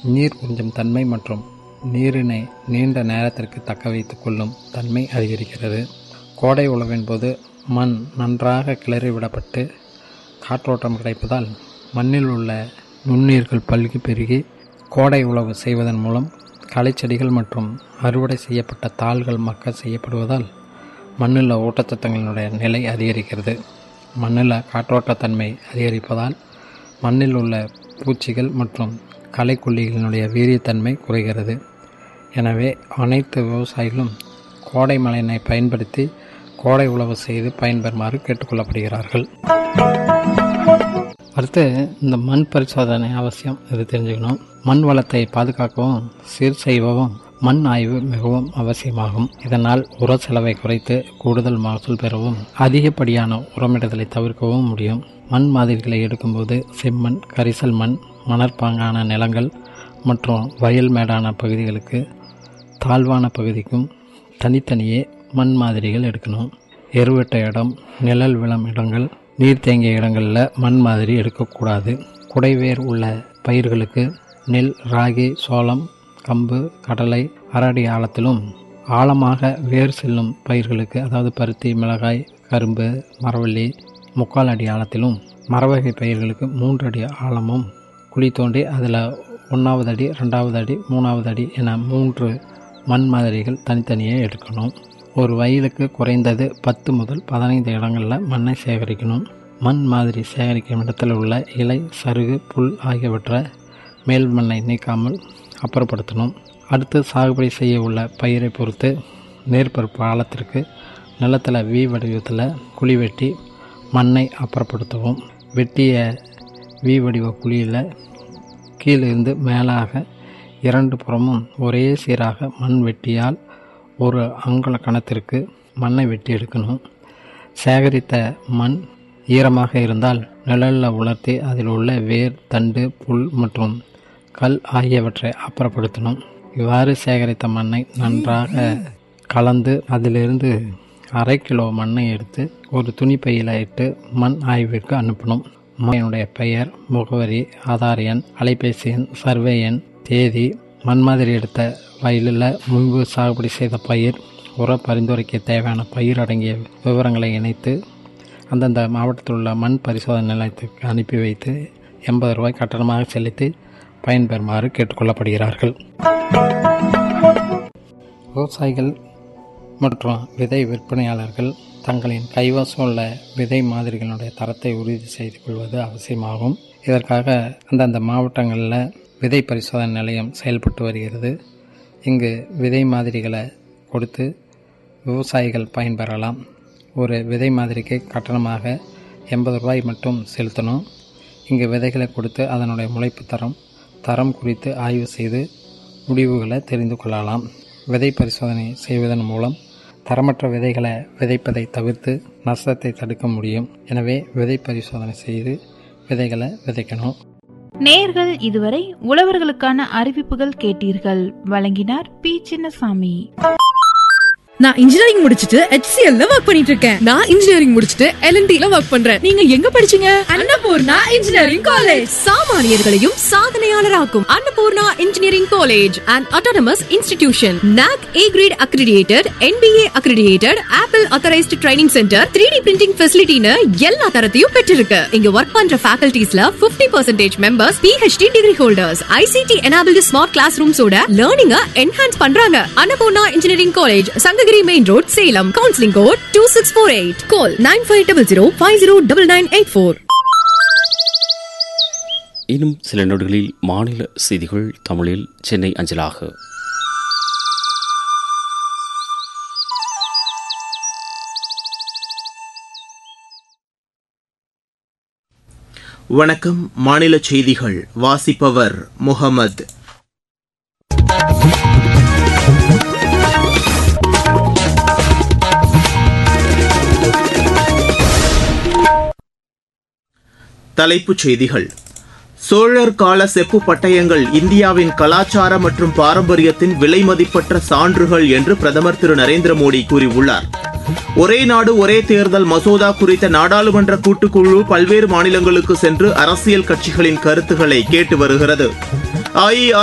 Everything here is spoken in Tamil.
நீர் உறிஞ்சும் தன்மை மற்றும் நீரினை நீண்ட நேரத்திற்கு தக்க வைத்துக் கொள்ளும் தன்மை அதிகரிக்கிறது கோடை உழவின் போது மண் நன்றாக கிளறி விடப்பட்டு காற்றோட்டம் கிடைப்பதால் மண்ணில் உள்ள நுண்ணீர்கள் பல்கி பெருகி கோடை உழவு செய்வதன் மூலம் களைச்செடிகள் மற்றும் அறுவடை செய்யப்பட்ட தாள்கள் மக்க செய்யப்படுவதால் மண்ணில் ஊட்டச்சத்துக்களினுடைய நிலை அதிகரிக்கிறது மண்ணில் காற்றோட்டத்தன்மை அதிகரிப்பதால் மண்ணில் உள்ள பூச்சிகள் மற்றும் களைக்கொல்லிகளினுடைய வீரியத்தன்மை குறைகிறது எனவே அனைத்து விவசாயிகளும் கோடை மழையினை பயன்படுத்தி கோடை உழவு செய்து பயன்பெறுமாறு கேட்டுக்கொள்ளப்படுகிறார்கள் அடுத்து இந்த மண் பரிசோதனை அவசியம் இது தெரிஞ்சுக்கணும் மண் வளத்தை பாதுகாக்கவும் சீர் செய்யவும் மண் ஆய்வு மிகவும் அவசியமாகும் இதனால் உர செலவை குறைத்து கூடுதல் மகசூல் பெறவும் அதிகப்படியான உரமிடுதலை தவிர்க்கவும் முடியும் மண் மாதிரிகளை எடுக்கும்போது செம்மண் கரிசல் மண் மணற்பாங்கான நிலங்கள் மற்றும் வயல் மேடான பகுதிகளுக்கு தாழ்வான பகுதிக்கும் தனித்தனியே மண் மாதிரிகள் எடுக்கணும் எருவட்ட இடம் நிழல் விளம் இடங்கள் நீர் தேங்கிய இடங்களில் மண் மாதிரி எடுக்கக்கூடாது குடைவேர் உள்ள பயிர்களுக்கு நெல் ராகி சோளம் கம்பு கடலை அரடி ஆழத்திலும் ஆழமாக வேர் செல்லும் பயிர்களுக்கு அதாவது பருத்தி மிளகாய் கரும்பு மரவள்ளி முக்கால் அடி ஆழத்திலும் மரவகை பயிர்களுக்கு மூன்று அடி ஆழமும் குழி தோண்டி அதில் ஒன்றாவது அடி ரெண்டாவது அடி மூணாவது அடி என மூன்று மண் மாதிரிகள் தனித்தனியே எடுக்கணும் ஒரு வயலுக்கு குறைந்தது பத்து முதல் பதினைந்து இடங்களில் மண்ணை சேகரிக்கணும் மண் மாதிரி சேகரிக்கும் இடத்தில் உள்ள இலை சருகு புல் ஆகியவற்றை மேல் மண்ணை நீக்காமல் அப்புறப்படுத்தணும் அடுத்து சாகுபடி செய்ய உள்ள பயிரை பொறுத்து நேர்பரப்பு ஆழத்திற்கு நிலத்தில் வி வடிவத்தில் குழி வெட்டி மண்ணை அப்புறப்படுத்தவும் வெட்டிய வி வடிவ குழியில் கீழிருந்து மேலாக இரண்டு புறமும் ஒரே சீராக மண் வெட்டியால் ஒரு அங்குல கணத்திற்கு மண்ணை வெட்டி எடுக்கணும் சேகரித்த மண் ஈரமாக இருந்தால் நிழலில் உலர்த்தி அதில் உள்ள வேர் தண்டு புல் மற்றும் கல் ஆகியவற்றை அப்புறப்படுத்தணும் இவ்வாறு சேகரித்த மண்ணை நன்றாக கலந்து அதிலிருந்து அரை கிலோ மண்ணை எடுத்து ஒரு துணி பையில் இட்டு மண் ஆய்விற்கு அனுப்பணும் மண்ணினுடைய பெயர் முகவரி ஆதார் எண் அலைபேசி எண் சர்வே எண் தேதி மண் மாதிரி எடுத்த வயலில் முன்பு சாகுபடி செய்த பயிர் உர பரிந்துரைக்க தேவையான பயிர் அடங்கிய விவரங்களை இணைத்து அந்தந்த மாவட்டத்தில் உள்ள மண் பரிசோதனை நிலையத்துக்கு அனுப்பி வைத்து எண்பது ரூபாய் கட்டணமாக செலுத்தி பயன்பெறுமாறு கேட்டுக்கொள்ளப்படுகிறார்கள் விவசாயிகள் மற்றும் விதை விற்பனையாளர்கள் தங்களின் கைவசம் உள்ள விதை மாதிரிகளுடைய தரத்தை உறுதி செய்து கொள்வது அவசியமாகும் இதற்காக அந்தந்த மாவட்டங்களில் விதை பரிசோதனை நிலையம் செயல்பட்டு வருகிறது இங்கு விதை மாதிரிகளை கொடுத்து விவசாயிகள் பயன்பெறலாம் ஒரு விதை மாதிரிக்கு கட்டணமாக எண்பது ரூபாய் மட்டும் செலுத்தணும் இங்கு விதைகளை கொடுத்து அதனுடைய முளைப்பு தரம் தரம் குறித்து ஆய்வு செய்து முடிவுகளை தெரிந்து கொள்ளலாம் விதை பரிசோதனை செய்வதன் மூலம் தரமற்ற விதைகளை விதைப்பதை தவிர்த்து நஷ்டத்தை தடுக்க முடியும் எனவே விதை பரிசோதனை செய்து விதைகளை விதைக்கணும் நேர்கள் இதுவரை உழவர்களுக்கான அறிவிப்புகள் கேட்டீர்கள் வழங்கினார் பி சின்னசாமி நான் இன்ஜினியரிங் முடிச்சிட்டு HCL ல ஒர்க் பண்ணிட்டு இருக்கேன் நான் இன்ஜினியரிங் முடிச்சிட்டு LNT ல ஒர்க் பண்றேன் நீங்க எங்க படிச்சீங்க அன்னபூர்ணா இன்ஜினியரிங் காலேஜ் சாமானியர்களையும் சாதனையாளராக்கும் Annapoorna engineering college and autonomous institution NAC A grade accredited NBA accredited Apple authorized training centre 3D printing ஃபெசிலிட்டின்னு எல்லா தரத்தையும் பெற்றிருக்கு இங்க ஒர்க் பண்ற ஃபேக்கல்டிஸ்ல 50% percentage members PhD degree holders ICT enabled smart class ரூம்ஸோட லேர்னிங்க என்ஹான்ஸ் பண்றாங்க Annapoorna engineering college Sankagiri main road Salem counselling code two six four eight கால் nine five double zero five zero double nine eight four இன்னும் சில நொடிகளில் மாநில செய்திகள் தமிழில் சென்னை அஞ்சலாக வணக்கம் மாநில செய்திகள் வாசிப்பவர் முகமது தலைப்புச் செய்திகள் சோழர் கால செப்பு பட்டயங்கள் இந்தியாவின் கலாச்சார மற்றும் பாரம்பரியத்தின் விலைமதிப்பற்ற சான்றுகள் என்று பிரதமர் திரு நரேந்திர மோடி கூறியுள்ளார் ஒரே நாடு ஒரே தேர்தல் மசோதா குறித்த நாடாளுமன்ற கூட்டுக்குழு பல்வேறு மாநிலங்களுக்கு சென்று அரசியல் கட்சிகளின் கருத்துக்களை கேட்டு வருகிறது அஇஅ